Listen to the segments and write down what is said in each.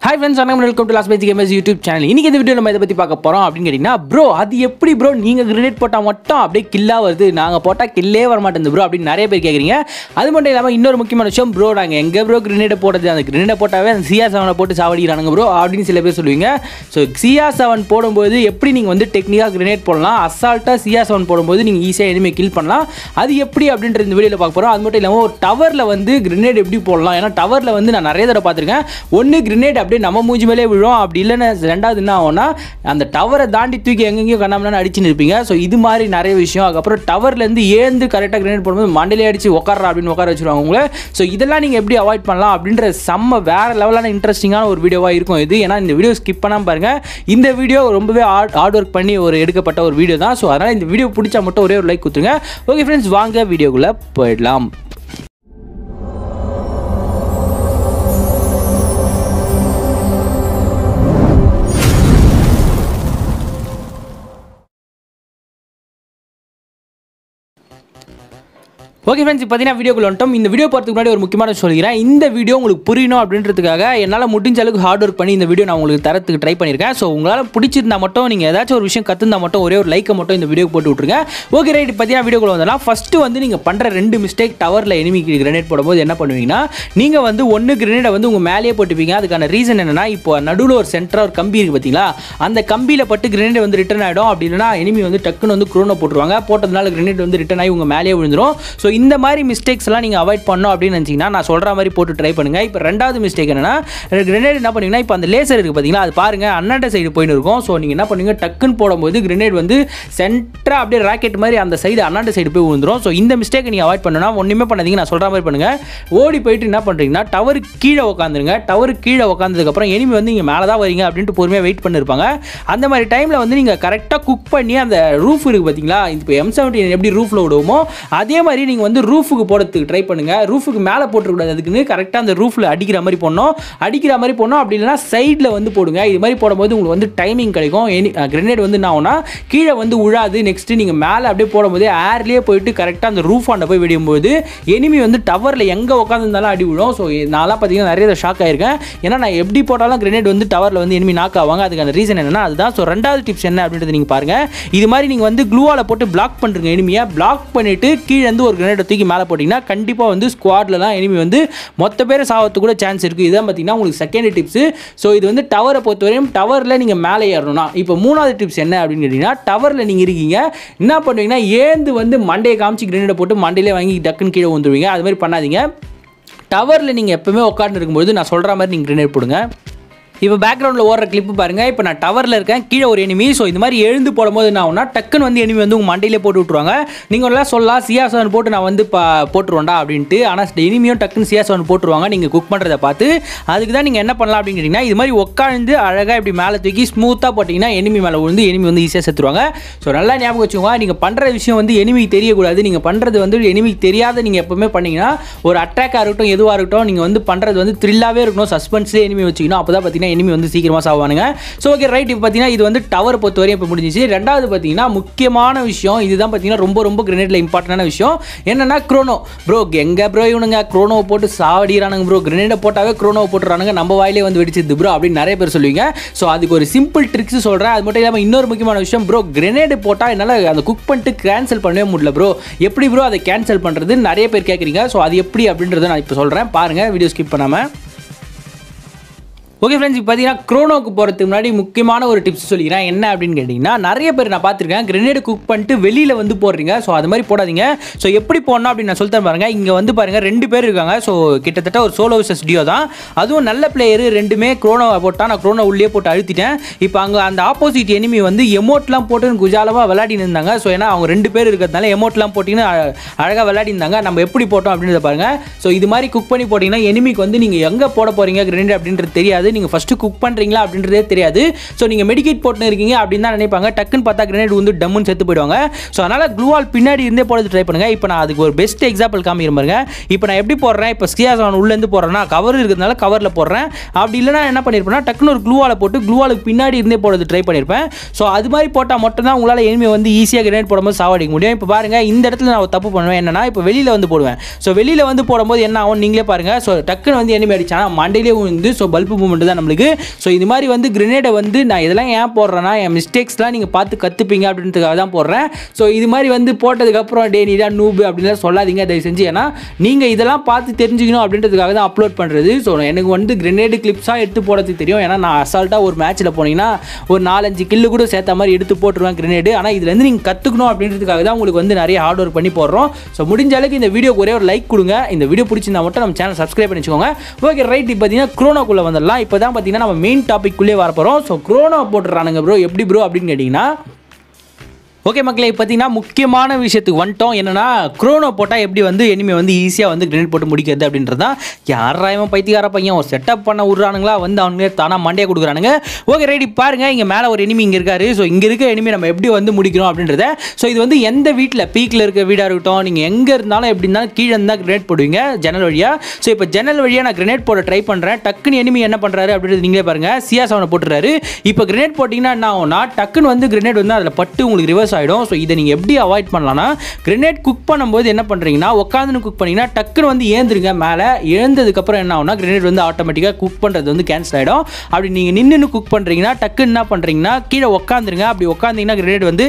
hi friends வணக்கம் welcome to loss page gamers YouTube channel இன்னைக்கு இந்த வீடியோ நம்ம இதை பற்றி பார்க்க போகிறோம் அப்படின்னு கேட்டிங்கன்னா ப்ரோ அது எப்படி ப்ரோ நீங்கள் கிரனேட் போட்டால் மட்டும் அப்படியே கில்லாக வருது நாங்கள் போட்டால் கில்லே வர மாட்டேங்குது ப்ரோ அப்படின்னு நிறைய பேர் கேட்குறீங்க அது மட்டும் இல்லாமல் இன்னொரு முக்கியமான விஷயம் ப்ரோ நாங்கள் எங்கே ப்ரோ கிரனேட் போடுறது அந்த கிரனேட் போட்டாவே அந்த சிஆர் செவனை போட்டு சாவடிக்கிறானுங்க ப்ரோ அப்படின்னு சில பேர் சொல்லுவீங்க ஸோ சிஆர் செவன் போடும்போது எப்படி நீங்கள் வந்து டெக்னிக்காக கிரனேட் போடலாம் அசால்ட்டாக சிஆர் செவன் போடும்போது நீங்கள் ஈஸியாக எனிமே கில் பண்ணலாம் அது எப்படி அப்படின்ற இந்த வீடியோவில் பார்க்க போகிறோம் அது மட்டும் இல்லாமல் ஒரு டவரில் வந்து கிரனேட் எப்படி போடலாம் ஏன்னா டவரில் வந்து நான் நிறைய தடவை பார்த்துருக்கேன் ஒன்று கிரனேட் அப்படியே நம்ம மூஞ்சி மேலே விழும் அப்படி இல்லைன்னா ரெண்டாவது என்ன ஆகும்னா அந்த டவரை தாண்டி தூக்கி எங்கெங்கேயோ கண்ணாமலாம் அடிச்சுன்னு இருப்பீங்க ஸோ இது மாதிரி நிறைய விஷயம் அதுக்கப்புறம் டவர்லேருந்து ஏந்து கரெக்டாக கிரனேட் போடும்போது மண்டலே அடிச்சு உட்காரா அப்படின்னு உட்கார வச்சுருவாங்க உங்களை ஸோ இதெல்லாம் நீங்கள் எப்படி அவாய்ட் பண்ணலாம் அப்படின்ற செம்ம வேறு லெவலான இன்ட்ரெஸ்டிங்கான ஒரு வீடியோவாக இருக்கும் இது ஏன்னா இந்த வீடியோ ஸ்கிப் பண்ணாமல் பாருங்கள் இந்த வீடியோ ரொம்பவே ஹார்ட் ஹார்ட் ஒர்க் பண்ணி ஒரு எடுக்கப்பட்ட ஒரு வீடியோ தான் ஸோ அதனால் இந்த வீடியோ பிடிச்சா மட்டும் ஒரே ஒரு லைக் கொடுத்துருங்க ஓகே ஃப்ரெண்ட்ஸ் வாங்க வீடியோக்குள்ளே போயிடலாம் ஓகே ஃப்ரெண்ட்ஸ் இப்போ பார்த்தீங்கன்னா வீடியோக்குள்ள வந்துட்டோம் இந்த வீடியோ போகிறதுக்கு முன்னாடி ஒரு முக்கியமான விஷயம் சொல்லிக்கிறேன் இந்த வீடியோ உங்களுக்கு புரியணும் அப்படின்றதுக்காக என்னால் முடிஞ்ச அளவுக்கு ஹார்ட் ஒர்க் பண்ணி இந்த வீடியோ நான் உங்களுக்கு தரத்துக்கு ட்ரை பண்ணியிருக்கேன் ஸோ உங்களால் பிடிச்சிருந்தா மட்டும் நீங்கள் ஏதாச்சும் ஒரு விஷயம் கற்றுந்தா மட்டும் ஒரே ஒரு லைக்கை மட்டும் இந்த வீடியோ போட்டு விட்ருங்க ஓகே ரைட் பார்த்தீங்கன்னா வீடியோக்குள்ள வந்தலாம் ஃபஸ்ட்டு வந்து நீங்கள் பண்ணுற ரெண்டு மிஸ்டேக் டவரில் எனிமிக்கு கிரனேட் போடும்போது என்ன பண்ணுவீங்கன்னா நீங்கள் வந்து ஒன்று கிரனேடை வந்து உங்கள் மேலேயே போட்டுப்பீங்க அதுக்கான ரீசன் என்னன்னா இப்போ நடுவில் ஒரு சென்டராக ஒரு கம்பி இருக்குது பார்த்தீங்களா அந்த கம்பியில் பட்டு கிரனேட் வந்து ரிட்டர்ன் ஆகிடும் அப்படி இல்லைனா எனிமி வந்து டக்குன்னு வந்து குரோனை போட்டுருவாங்க போட்டதுனால கிரனேட் வந்து ரிட்டர்ன் ஆகி உங்கள் மேலேயே விழுந்துரும் ஸோ இந்த மாதிரி மிஸ்டேக்ஸ் எல்லாம் நீங்கள் அவாய்ட் பண்ணோம் அப்படின்னு நினச்சிங்கன்னா நான் சொல்கிற மாதிரி போட்டு ட்ரை பண்ணுங்க இப்போ ரெண்டாவது மிஸ்டேக் என்னன்னா கிரனேட் என்ன பண்ணுவீங்கன்னா இப்போ அந்த லேசர் இருக்குது பார்த்தீங்களா அது பாருங்க அண்ணாண்ட சைடு போயின்னு இருக்கும் ஸோ நீங்கள் என்ன பண்ணுவீங்க டக்குன்னு போடும்போது கிரனேட் வந்து சென்டராக அப்படியே ராக்கெட் மாதிரி அந்த சைடு அண்ணாண்ட சைடு போய் விழுந்துரும் ஸோ இந்த மிஸ்டேக்கை நீங்கள் அவாய்ட் பண்ணணும்னா ஒன்றுமே பண்ணாதீங்க நான் சொல்கிற மாதிரி பண்ணுங்க ஓடி போயிட்டு என்ன பண்ணுறீங்கன்னா டவருக்கு கீழே உட்காந்துருங்க டவருக்கு கீழே உட்காந்ததுக்கப்புறம் எனிமி வந்து இங்கே மேலே தான் வரீங்க அப்படின்ட்டு பொறுமையாக வெயிட் பண்ணிருப்பாங்க அந்த மாதிரி டைமில் வந்து நீங்கள் கரெக்டாக குக் பண்ணி அந்த ரூஃப் இருக்குது பார்த்தீங்களா இப்போ எம் செவன்டீன் எப்படி ரூஃபில் விடுவோமோ அதே மாதிரி நீங்கள் வந்து ரூஃபுக்கு போடுறதுக்கு ட்ரை பண்ணுங்கள் ரூஃபுக்கு மேலே போட்டுக்கூடாது அதுக்குன்னு கரெக்டாக அந்த ரூஃபில் அடிக்கிற மாதிரி போடணும் அடிக்கிற மாதிரி போடணும் அப்படி இல்லைனா சைடில் வந்து போடுங்க இது மாதிரி போடும்போது உங்களுக்கு வந்து டைமிங் கிடைக்கும் எனி கிரனேட் வந்து என்ன ஆகும்னா கீழே வந்து உழாது நெக்ஸ்ட்டு நீங்கள் மேலே அப்படியே போடும்போது ஏர்லேயே போயிட்டு கரெக்டாக அந்த ரூஃப் ஆண்ட போய் வெடியும்போது எனிமி வந்து டவரில் எங்கே உட்காந்துருந்தாலும் அடி விழும் ஸோ நான்லாம் பார்த்தீங்கன்னா நிறைய ஷாக் ஆயிருக்கேன் ஏன்னா நான் எப்படி போட்டாலும் கிரனேட் வந்து டவரில் வந்து எனிமி நாக் ஆவாங்க அதுக்கான ரீசன் என்னன்னா அதுதான் ஸோ ரெண்டாவது டிப்ஸ் என்ன அப்படின்றது நீங்கள் பாருங்கள் இது மாதிரி நீங்கள் வந்து க்ளூவால் போட்டு பிளாக் பண்ணுறீங்க எனிமியை பிளாக் பண்ணிவிட்டு கீழே இருந்து ஒரு கிரனேட்டை தூக்கி மேலே போட்டிங்கன்னா கண்டிப்பாக வந்து ஸ்குவாட்லலாம் எனிமி வந்து மொத்த பேர் சாவத்துக்கு கூட சான்ஸ் இருக்குது இதான் பார்த்தீங்கன்னா உங்களுக்கு செகண்ட் டிப்ஸு ஸோ இது வந்து டவரை பொறுத்தவரையும் டவரில் நீங்கள் மேலே ஏறணும்னா இப்போ மூணாவது டிப்ஸ் என்ன அப்படின்னு கேட்டிங்கன்னா டவரில் நீங்கள் இருக்கீங்க என்ன பண்ணுவீங்கன்னா ஏந்து வந்து மண்டையை காமிச்சு கிரனேட்டை போட்டு மண்டையிலே வாங்கி டக்குன்னு கீழே வந்துடுவீங்க அது மாதிரி பண்ணாதீங்க டவரில் நீங்கள் எப்பவுமே உட்காந்து இருக்கும்போது நான் சொல்கிற மாதிரி நீங்கள் கிரனேட் போடுங்க இப்போ பேக்ரவுண்டில் ஓடுற கிளிப்பு பாருங்கள் இப்போ நான் டவரில் இருக்கேன் கீழே ஒரு எனிமி ஸோ இந்த மாதிரி எழுந்து போடும்போது என்ன ஆகும்னா டக்குன்னு வந்து எனிமி வந்து உங்கள் மண்டையிலே போட்டு விட்ருவாங்க நீங்கள் எல்லாம் சொல்லலாம் சியா செவன் போட்டு நான் வந்து பா போட்டுருவேன்டா அப்படின்ட்டு ஆனால் எனிமியும் டக்குன்னு சியா செவன் போட்டுருவாங்க நீங்கள் குக் பண்ணுறதை பார்த்து அதுக்கு தான் நீங்கள் என்ன பண்ணலாம் அப்படின்னு கேட்டிங்கன்னா இது மாதிரி உட்காந்து அழகாக இப்படி மேலே தூக்கி ஸ்மூத்தாக போட்டிங்கன்னா எனிமி மேலே விழுந்து எனிமி வந்து ஈஸியாக செத்துருவாங்க ஸோ நல்லா ஞாபகம் வச்சுக்கோங்க நீங்கள் பண்ணுற விஷயம் வந்து எனிமிக்கு தெரியக்கூடாது நீங்கள் பண்ணுறது வந்து எனிமிக்கு தெரியாத நீங்கள் எப்பவுமே பண்ணீங்கன்னா ஒரு அட்டாக்காக இருக்கட்டும் எதுவாக இருக்கட்டும் நீங்கள் வந்து பண்ணுறது வந்து த்ரில்லாகவே இருக்கணும் சஸ்பென்ஸ்லேயே எனிமி வச்சுக்கணும் அப்போ தான் பார்த்தீங்கன்னா எனிமி வந்து சீக்கிரமாக சாவானுங்க ஸோ ஓகே ரைட் இப்போ பார்த்தீங்கன்னா இது வந்து டவர் பொறுத்த வரையும் இப்போ முடிஞ்சிச்சு ரெண்டாவது பார்த்தீங்கன்னா முக்கியமான விஷயம் இதுதான் பார்த்தீங்கன்னா ரொம்ப ரொம்ப கிரனேட்டில் இம்பார்ட்டண்டான விஷயம் என்னன்னா க்ரோனோ ப்ரோ எங்கே ப்ரோ இவனுங்க க்ரோனோவை போட்டு சாவடிக்கிறானுங்க ப்ரோ கிரனேட்டை போட்டாவே க்ரோனோவை போட்டுறானுங்க நம்ம வாயிலே வந்து வெடிச்சிது ப்ரோ அப்படின்னு நிறைய பேர் சொல்லுவீங்க ஸோ அதுக்கு ஒரு சிம்பிள் ட்ரிக்ஸ் சொல்கிறேன் அது மட்டும் இல்லாமல் இன்னொரு முக்கியமான விஷயம் ப்ரோ கிரனேடு போட்டால் என்னால் அதை குக் பண்ணிட்டு கேன்சல் பண்ணவே முடியல ப்ரோ எப்படி ப்ரோ அதை கேன்சல் பண்ணுறது நிறைய பேர் கேட்குறீங்க ஸோ அது எப்படி அப்படின்றத நான் இப்போ சொல்கிறேன் பாருங்கள் வீடியோ ஸ்கிப் பண்ணாமல் ஓகே ஃப்ரெண்ட்ஸ் இப்போ பார்த்தீங்கன்னா க்ரோனோக்கு போகிறதுக்கு முன்னாடி முக்கியமான ஒரு டிப்ஸ் சொல்லிக்கிறேன் என்ன அப்படின்னு கேட்டிங்கன்னா நிறைய பேர் நான் பார்த்துருக்கேன் கிரனேடு குக் பண்ணிட்டு வெளியில் வந்து போடுறீங்க ஸோ அது மாதிரி போடாதீங்க ஸோ எப்படி போடணும் அப்படின்னு நான் சொல்லித்தரேன் பாருங்க இங்கே வந்து பாருங்கள் ரெண்டு பேர் இருக்காங்க ஸோ கிட்டத்தட்ட ஒரு சோலோ விசஸ் டியோ தான் அதுவும் நல்ல பிளேயர் ரெண்டுமே க்ரோனோவை போட்டால் நான் க்ரோனோ உள்ளே போட்டு அழுத்திட்டேன் இப்போ அங்கே அந்த ஆப்போசிட் எனிமி வந்து எமோட்லாம் போட்டு குஜாலமாக விளையாடின்னு இருந்தாங்க ஸோ ஏன்னா அவங்க ரெண்டு பேர் இருக்கிறதுனால எமோட்லாம் போட்டிங்கன்னா அழகாக விளையாடி இருந்தாங்க நம்ம எப்படி போட்டோம் அப்படின்றத பாருங்க ஸோ இது மாதிரி குக் பண்ணி போட்டிங்கன்னா எனிமிக்கு வந்து நீங்கள் எங்கே போட போகிறீங்க கிரனேட் அப்படின்றது தெரியாது நீங்கள் ஃபஸ்ட்டு குக் பண்ணுறீங்களா அப்படின்றதே தெரியாது ஸோ நீங்கள் மெடிக்கேட் போட்டு இருக்கீங்க அப்படின்னு தான் நினைப்பாங்க டக்குன்னு பார்த்தா கிரனேட் வந்து டம்முன்னு செத்து போயிடுவாங்க ஸோ அதனால் க்ளூவால் பின்னாடி இருந்தே போடுறது ட்ரை பண்ணுங்கள் இப்போ நான் அதுக்கு ஒரு பெஸ்ட் எக்ஸாம்பிள் காமிக்கிற பாருங்க இப்போ நான் எப்படி போடுறேன் இப்போ ஸ்கியா செவன் உள்ளேருந்து போடுறேன்னா கவர் இருக்கிறதுனால கவரில் போடுறேன் அப்படி இல்லைனா என்ன பண்ணியிருப்பேன்னா டக்குன்னு ஒரு க்ளூவால் போட்டு க்ளூவாலுக்கு பின்னாடி இருந்தே போடுறது ட்ரை பண்ணியிருப்பேன் ஸோ அது மாதிரி போட்டால் மட்டும்தான் உங்களால் எனிமே வந்து ஈஸியாக கிரனேட் போடும்போது சாவடிக்க முடியும் இப்போ பாருங்கள் இந்த இடத்துல நான் ஒரு தப்பு பண்ணுவேன் என்னன்னா இப்போ வெளியில் வந்து போடுவேன் ஸோ வெளியில் வந்து போடும்போது என்ன ஆகும் நீங்களே பாருங்கள் ஸோ டக்குன்னு வந்து எனிமே அடிச்சானா மண்டையிலே வந்து ஸோ பல்பு மூமெண்ட் மட்டும் தான் நம்மளுக்கு ஸோ இது மாதிரி வந்து கிரனேடை வந்து நான் இதெல்லாம் ஏன் போடுறேன்னா என் மிஸ்டேக்ஸ்லாம் நீங்கள் பார்த்து கற்றுப்பீங்க அப்படின்றதுக்காக தான் போடுறேன் ஸோ இது மாதிரி வந்து போட்டதுக்கப்புறம் டே நீ தான் நூபு அப்படின்லாம் சொல்லாதீங்க தயவு செஞ்சு ஏன்னா நீங்கள் இதெல்லாம் பார்த்து தெரிஞ்சுக்கணும் அப்படின்றதுக்காக தான் அப்லோட் பண்ணுறது ஸோ எனக்கு வந்து கிரனேடு கிளிப்ஸாக எடுத்து போடுறதுக்கு தெரியும் ஏன்னா நான் அசால்ட்டாக ஒரு மேட்ச்சில் போனீங்கன்னா ஒரு நாலஞ்சு கில்லு கூட சேர்த்த மாதிரி எடுத்து போட்டுருவேன் கிரனேடு ஆனால் இதுலேருந்து நீங்கள் கற்றுக்கணும் அப்படின்றதுக்காக தான் உங்களுக்கு வந்து நிறைய ஹார்ட் ஒர்க் பண்ணி போடுறோம் ஸோ முடிஞ்ச அளவுக்கு இந்த வீடியோக்கு ஒரே ஒரு லைக் கொடுங்க இந்த வீடியோ பிடிச்சிருந்தா மட்டும் நம்ம சேனல் சப்ஸ்கிரைப் பண்ணி வச்சுக்கோங்க ஓகே ரைட் இப்போ பார்த்தீங்கன்னா க்ரோனோக்குள்ளே வந்துடலாம் இப்போ தான் பார்த்தீங்கன்னா நம்ம மெயின் டாபிக்குள்ளே வர போகிறோம் ஸோ க்ரோனோ போட்டுறானுங்க ப்ரோ எப்படி ப்ரோ அப்படின்னு கேட்டிங்கன்னா ஓகே மக்களே இப்போ பார்த்தீங்கன்னா முக்கியமான விஷயத்துக்கு வந்துட்டோம் என்னன்னா குரோனோ போட்டால் எப்படி வந்து எனிமே வந்து ஈஸியாக வந்து கிரேட் போட்டு முடிக்கிறது அப்படின்றது தான் யாரா இவன் பைத்தியக்கார பையன் செட்டப் பண்ண விட்றானுங்களா வந்து அவங்களே தானா மண்டையை கொடுக்குறானுங்க ஓகே ரெடி பாருங்க இங்கே மேலே ஒரு எனிமி இங்கே இருக்காரு ஸோ இங்கே இருக்க எனிமி நம்ம எப்படி வந்து முடிக்கிறோம் அப்படின்றத ஸோ இது வந்து எந்த வீட்டில் பீக்கில் இருக்க வீடாக இருக்கட்டும் நீங்கள் எங்கே இருந்தாலும் எப்படி இருந்தாலும் கீழே இருந்தால் கிரேட் போடுவீங்க ஜன்னல் வழியாக ஸோ இப்போ ஜன்னல் வழியாக நான் கிரனேட் போட ட்ரை பண்ணுறேன் டக்குன்னு எனிமி என்ன பண்ணுறாரு அப்படின்றது நீங்களே பாருங்க சியாஸ் அவனை போட்டுறாரு இப்போ கிரனேட் போட்டிங்கன்னா என்ன ஆகும்னா டக்குன்னு வந்து கிரனேட் வந்து அதில் பட்டு உங்களுக்கு ரிவர்ஸ் ஆகிடும் ஸோ இதை நீங்கள் எப்படி அவாய்ட் பண்ணலாம்னா கிரனேட் குக் பண்ணும்போது என்ன பண்ணுறீங்கன்னா உட்காந்து குக் பண்ணிங்கன்னா டக்குன்னு வந்து ஏந்துருங்க மேலே எழுந்ததுக்கப்புறம் என்ன ஆகும்னா கிரனேட் வந்து ஆட்டோமேட்டிக்காக குக் பண்ணுறது வந்து கேன்சல் ஆகிடும் அப்படி நீங்கள் நின்று குக் பண்ணுறீங்கன்னா டக்குன்னு என்ன பண்ணுறீங்கன்னா கீழே உட்காந்துருங்க அப்படி உட்காந்தீங்கன்னா கிரனேட் வந்து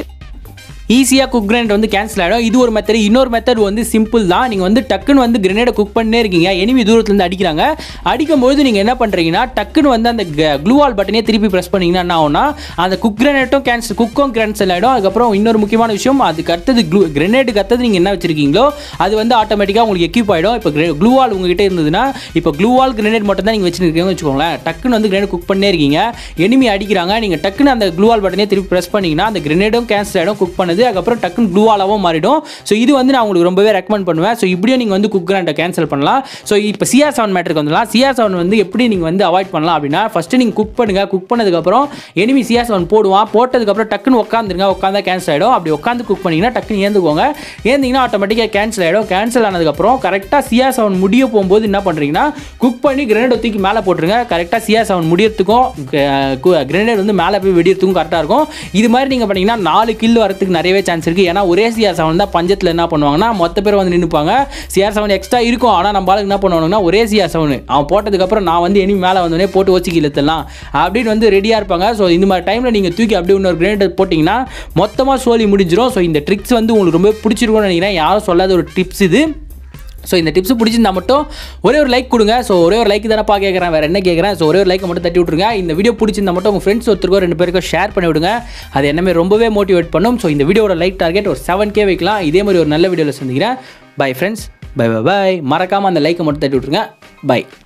ஈஸியாக குக் கிரைண்ட் வந்து கேன்சல் ஆகிடும் இது ஒரு மெத்தட் இன்னொரு மெத்தட் வந்து சிம்பிள் தான் நீங்கள் வந்து டக்குன்னு வந்து கிரனேடை குக் பண்ணே இருக்கீங்க எனிமி தூரத்துலேருந்து அடிக்கிறாங்க அடிக்கும்போது நீங்கள் என்ன பண்ணுறீங்கன்னா டக்குன்னு வந்து அந்த க்ளூவால் பட்டனே திருப்பி ப்ரெஸ் பண்ணிங்கன்னா என்ன ஆகும்னா அந்த குக் கிரனேட்டும் கேன்சல் குக்கும் கேன்சல் ஆகிடும் அதுக்கப்புறம் இன்னொரு முக்கியமான விஷயம் அதுக்கு அடுத்தது க்ளூ கிரனேட்டுக்கு அடுத்தது நீங்கள் என்ன வச்சிருக்கீங்களோ அது வந்து ஆட்டோமேட்டிக்காக உங்களுக்கு எக்யூப் ஆகிடும் இப்போ க்ளூவால் உங்ககிட்ட இருந்ததுன்னா இப்போ க்ளூவால் கிரனேட் மட்டும் தான் நீங்கள் வச்சிருக்கீங்கன்னு வச்சுக்கோங்களேன் டக்குன்னு வந்து கிரனேட் குக் பண்ணே இருக்கீங்க எனிமி அடிக்கிறாங்க நீங்கள் டக்குன்னு அந்த க்ளூவால் பட்டனே திருப்பி ப்ரெஸ் பண்ணிங்கன்னா அந்த கிரனேடும் கேன்சல் ஆகிடும் குக் பண்ணது அதுக்கப்புறம் டக்குன்னு க்ளூவாலாவும் மாறிடும் ஸோ இது வந்து நான் உங்களுக்கு ரொம்பவே ரெக்கமெண்ட் பண்ணுவேன் ஸோ இப்படியும் நீங்கள் வந்து குக் கிராண்டை கேன்சல் பண்ணலாம் ஸோ இப்போ சிஆர் செவன் மேட்ருக்கு வந்துடலாம் சிஆர் செவன் வந்து எப்படி நீங்கள் வந்து அவாய்ட் பண்ணலாம் அப்படின்னா ஃபஸ்ட்டு நீங்கள் குக் பண்ணுங்கள் குக் பண்ணதுக்கப்புறம் எனிமி சிஆர் செவன் போடுவான் போட்டதுக்கப்புறம் டக்குன்னு உட்காந்துருங்க உட்காந்தா கேன்சல் ஆகிடும் அப்படி உட்காந்து குக் பண்ணிங்கன்னா டக்குன்னு ஏந்துக்கோங்க ஏந்திங்கன்னா ஆட்டோமேட்டிக்காக கேன்சல் ஆகிடும் கேன்சல் ஆனதுக்கப்புறம் கரெக்டாக சிஆர் செவன் முடிய போகும்போது என்ன பண்ணுறீங்கன்னா குக் பண்ணி கிரனேட் தூக்கி மேலே போட்டுருங்க கரெக்டாக சிஆர் செவன் முடியறதுக்கும் கிரனேட் வந்து மேலே போய் வெடியறதுக்கும் கரெக்டாக இருக்கும் இது மாதிரி நீங்கள் பண்ணீங்கன்னா நாலு கில் வரதுக்கு நிறையவே சான்ஸ் இருக்குது ஏன்னா ஒரே சிஆர் செவன் தான் பஞ்சத்தில் என்ன பண்ணுவாங்கன்னா மொத்த பேர் வந்து நின்றுப்பாங்க சிஆர் செவன் எக்ஸ்ட்ரா இருக்கும் ஆனால் நம்ம ஆளுக்கு என்ன பண்ணுவாங்கன்னா ஒரே சிஆர் செவன் அவன் போட்டதுக்கப்புறம் நான் வந்து இனி மேலே வந்தோடனே போட்டு வச்சு இழுத்தலாம் அப்படின்னு வந்து ரெடியாக இருப்பாங்க ஸோ இந்த மாதிரி டைமில் நீங்கள் தூக்கி அப்படியே இன்னொரு கிரேனேட் போட்டிங்கன்னா மொத்தமாக சோலி முடிஞ்சிடும் ஸோ இந்த ட்ரிக்ஸ் வந்து உங்களுக்கு ரொம்ப பிடிச்சிருக்கும்னு நினைக்கிறேன் யாரும் சொல்லாத ஒரு டிப்ஸ் இது ஸோ இந்த டிப்ஸ் பிடிச்சிருந்தா மட்டும் ஒரே ஒரு லைக் கொடுங்க ஸோ ஒரே ஒரு லைக் தானப்பா கேட்குறேன் வேறு என்ன கேட்குறேன் ஸோ ஒரே ஒரு லைக்கை மட்டும் தட்டி விட்ருங்க இந்த வீடியோ பிடிச்சிருந்தா மட்டும் உங்கள் ஃப்ரெண்ட்ஸ் ஒருத்தருக்கோ ரெண்டு பேருக்கோ ஷேர் பண்ணி விடுங்க அது என்னமே ரொம்பவே மோட்டிவேட் பண்ணும் ஸோ இந்த வீடியோட லைக் டார்கெட் ஒரு செவன் கே வைக்கலாம் இதே மாதிரி ஒரு நல்ல வீடியோவில் சந்திக்கிறேன் bye friends bye bye bye மறக்காமல் அந்த லைக்கை மட்டும் தட்டி விட்ருங்க பை